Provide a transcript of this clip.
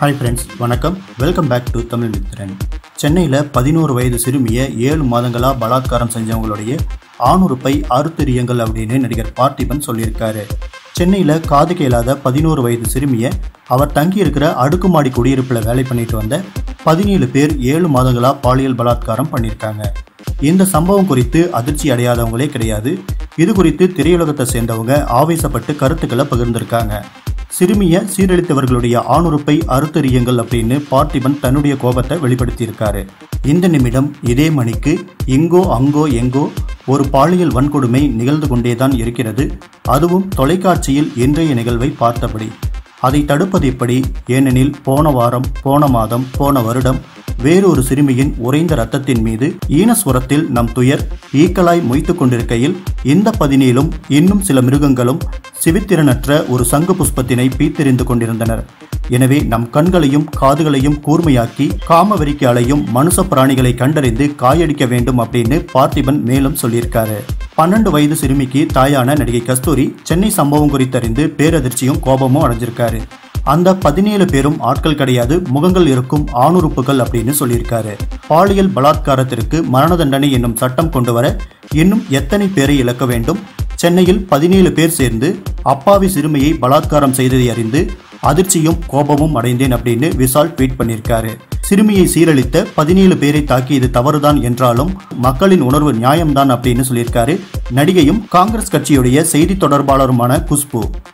hi friends வணக்கம் welcome back to Tamil Mithran சென்னையில் பதினோரு வயது சிறுமியை ஏழு மாதங்களாக பலாத்காரம் செஞ்சவங்களுடைய ஆணுறுப்பை அறுத்தெறியுங்கள் அப்படின்னு நடிகர் பார்த்திபன் சொல்லியிருக்காரு சென்னையில் காது கேளாத பதினோரு வயது சிறுமியை அவர் தங்கியிருக்கிற அடுக்குமாடி குடியிருப்பில் வேலை பண்ணிட்டு வந்த பதினேழு பேர் ஏழு மாதங்களாக பாலியல் பலாத்காரம் பண்ணியிருக்காங்க இந்த சம்பவம் குறித்து அதிர்ச்சி அடையாதவங்களே கிடையாது இது குறித்து திரையுலகத்தை சேர்ந்தவங்க ஆவேசப்பட்டு கருத்துக்களை பகிர்ந்திருக்காங்க சிறுமிய சீரழித்தவர்களுடைய ஆணுறுப்பை அறுத்தறியுங்கள் அப்படின்னு பார்த்திபன் தன்னுடைய கோபத்தை வெளிப்படுத்தியிருக்காரு இந்த நிமிடம் இதே மணிக்கு இங்கோ அங்கோ எங்கோ ஒரு பாலியல் வன்கொடுமை நிகழ்ந்து கொண்டேதான் இருக்கிறது அதுவும் தொலைக்காட்சியில் இன்றைய நிகழ்வை பார்த்தபடி அதை தடுப்பது எப்படி ஏனெனில் போன வாரம் போன மாதம் போன வருடம் வேறொரு சிறுமியின் உறைந்த ரத்தத்தின் மீது ஈனஸ்வரத்தில் நம் துயர் ஈக்கலாய் மொய்த்து கொண்டிருக்கையில் இந்த பதினேழும் இன்னும் சில மிருகங்களும் சிவித்திறனற்ற ஒரு சங்கு புஷ்பத்தினை பீத்தெறிந்து கொண்டிருந்தனர் எனவே நம் கண்களையும் காதுகளையும் கூர்மையாக்கி காமவெறிக்கு அலையும் மனுஷ பிராணிகளை கண்டறிந்து காயடிக்க வேண்டும் அப்படின்னு பார்த்திபன் மேலும் சொல்லியிருக்காரு பன்னெண்டு வயது சிறுமிக்கு தாயான நடிகை கஸ்தூரி சென்னை சம்பவம் குறித்தறிந்து பேரதிர்ச்சியும் கோபமும் அடைஞ்சிருக்காரு அந்த பதினேழு பேரும் ஆட்கள் கிடையாது முகங்கள் இருக்கும் ஆணுறுப்புகள் அப்படின்னு சொல்லியிருக்காரு பாலியல் பலாத்காரத்திற்கு மரண தண்டனை என்னும் சட்டம் கொண்டு வர இன்னும் எத்தனை பேரை இழக்க வேண்டும் சென்னையில் பதினேழு பேர் சேர்ந்து அப்பாவி சிறுமியை பலாத்காரம் செய்ததை அறிந்து அதிர்ச்சியும் கோபமும் அடைந்தேன் அப்படின்னு விஷால் ட்வீட் பண்ணியிருக்காரு சிறுமியை சீரழித்த பதினேழு பேரை தாக்கியது தவறுதான் என்றாலும் மக்களின் உணர்வு நியாயம்தான் அப்படின்னு சொல்லியிருக்காரு நடிகையும் காங்கிரஸ் கட்சியுடைய செய்தி தொடர்பாளருமான குஷ்பு